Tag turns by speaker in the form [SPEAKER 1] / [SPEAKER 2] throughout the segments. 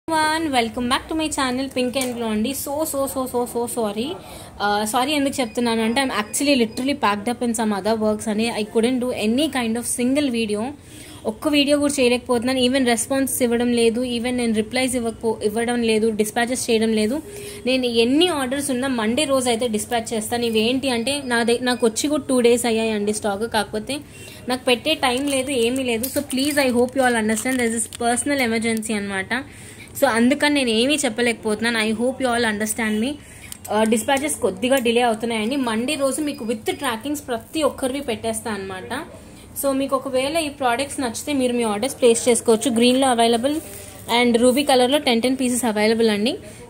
[SPEAKER 1] one welcome back to my channel pink and blow అండి so so so so so sorry sorry ఎందుకు చెప్తున్నాను అంటే I'm actually literally packed up in some other works అని I couldn't do any kind of single video ఒక్క వీడియో కూడా చేయలేకపోతున్నాను even response ఇవ్వడం లేదు ఈవెన్ నేను రిప్లైస్ ఇవ్వకపో ఇవ్వడం లేదు డిస్పాచెస్ చేయడం లేదు నేను ఎన్ని ఆర్డర్స్ ఉన్నా మండే రోజు అయితే డిస్పాచ్ చేస్తాను ఇవేంటి అంటే నా దగ్గర నాకు వచ్చి కూడా టూ డేస్ అయ్యాయండి స్టాక్ కాకపోతే నాకు పెట్టే టైం లేదు ఏమీ లేదు so please I hope you all understand this is personal emergency అనమాట సో అందుకని నేను ఏమీ చెప్పలేకపోతున్నాను I hope you all understand మీ డిస్పాచెస్ కొద్దిగా డిలే అవుతున్నాయండి మండే రోజు మీకు విత్ ట్రాకింగ్స్ ప్రతి ఒక్కరివి పెట్టేస్తాను అనమాట సో మీకు ఒకవేళ ఈ ప్రోడక్ట్స్ నచ్చితే మీరు మీ ఆర్డర్స్ ప్లేస్ చేసుకోవచ్చు గ్రీన్లో అవైలబుల్ అండ్ రూబీ కలర్లో టెన్ టెన్ పీసెస్ అవైలబుల్ అండి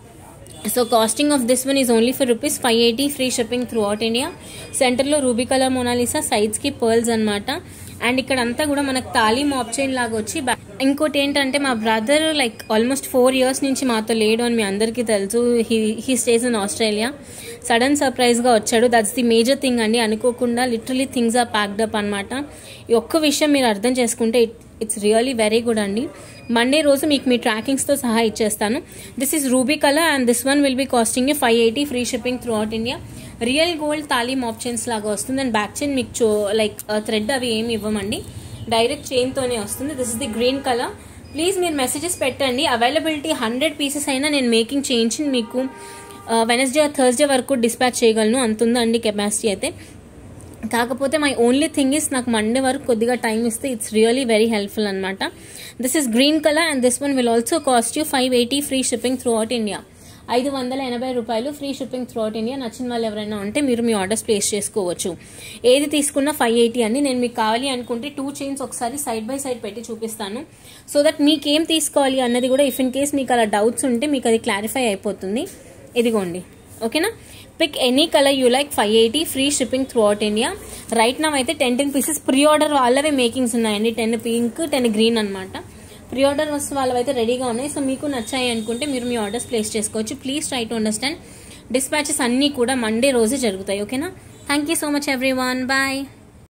[SPEAKER 1] so costing of this one is only for rupees five eighty free shipping throughout India సెంటర్లో రూబీ కలర్ మోనాలిసా సైడ్స్కి పర్ల్స్ అనమాట అండ్ ఇక్కడ అంతా కూడా మనకు తాలీం ఆప్షన్ లాగా వచ్చి బ్యా- ఇంకోటి ఏంటంటే మా brother like almost four years నుంచి మాతో లేడు అని మీ అందరికీ తెలుసు he he stays in Australia sudden సర్ప్రైజ్గా వచ్చాడు దట్స్ ది మేజర్ థింగ్ అండి అనుకోకుండా literally things are packed up అనమాట ఈ ఒక్క విషయం మీరు అర్థం చేసుకుంటే it it's really very good అండి మండే రోజు మీకు మీ ట్రాకింగ్స్తో సహా ఇచ్చేస్తాను this is ruby colour and this one will be costing you five eighty free shipping throughout India real gold తాలీం ఆప్షన్స్ లాగా వస్తుంది అండ్ బ్యాక్ చైన్ మీకు చో లైక్ థ్రెడ్ అవి ఏమి ఇవ్వమండి డైరెక్ట్ చైన్తోనే వస్తుంది this is the green colour please మీరు మెసేజెస్ పెట్టండి అవైలబిలిటీ హండ్రెడ్ పీసెస్ అయినా నేను మేకింగ్ చేయించి మీకు వెనస్డే థర్స్డే వరకు డిస్పాచ్ చేయగలను అంత ఉందండి కెపాసిటీ అయితే కాకపోతే మై ఓన్లీ థింగ్ ఇస్ నాకు మండే వరకు కొద్దిగా టైం ఇస్తే ఇట్స్ రియలీ వెరీ హెల్ప్ఫుల్ అనమాట this is green colour and this one will also cost you five eighty free shipping throughout India ఐదు వందల ఎనభై రూపాయలు free shipping throughout India నచ్చిన వాళ్ళు ఎవరైనా ఉంటే మీరు మీ ఆర్డర్స్ ప్లేస్ చేసుకోవచ్చు ఏది తీసుకున్నా ఫైవ్ ఎయిటీ అని నేను మీకు కావాలి అనుకుంటే టూ చైన్స్ ఒకసారి సైడ్ బై సైడ్ పెట్టి చూపిస్తాను సో దట్ మీకేం తీసుకోవాలి అన్నది కూడా ఇఫ్ ఇన్ కేస్ మీకు అలా డౌట్స్ ఉంటే మీకు అది క్లారిఫై అయిపోతుంది ఇదిగోండి ఓకేనా pick any colour you like five eighty free shipping throughout India right now అయితే ten ten pieces pre order వాళ్ళవే మేకింగ్స్ ఉన్నాయండి టెన్ పింక్ టెన్ గ్రీన్ అనమాట ప్రీ ఆర్డర్ వస్తు వాళ్ళవైతే రెడీగా ఉన్నాయి సో మీకు నచ్చాయి అనుకుంటే మీరు మీ ఆర్డర్స్ ప్లేస్ చేసుకోవచ్చు please try to understand dispatches అన్నీ కూడా మండే రోజే జరుగుతాయి ఓకేనా thank you so much everyone bye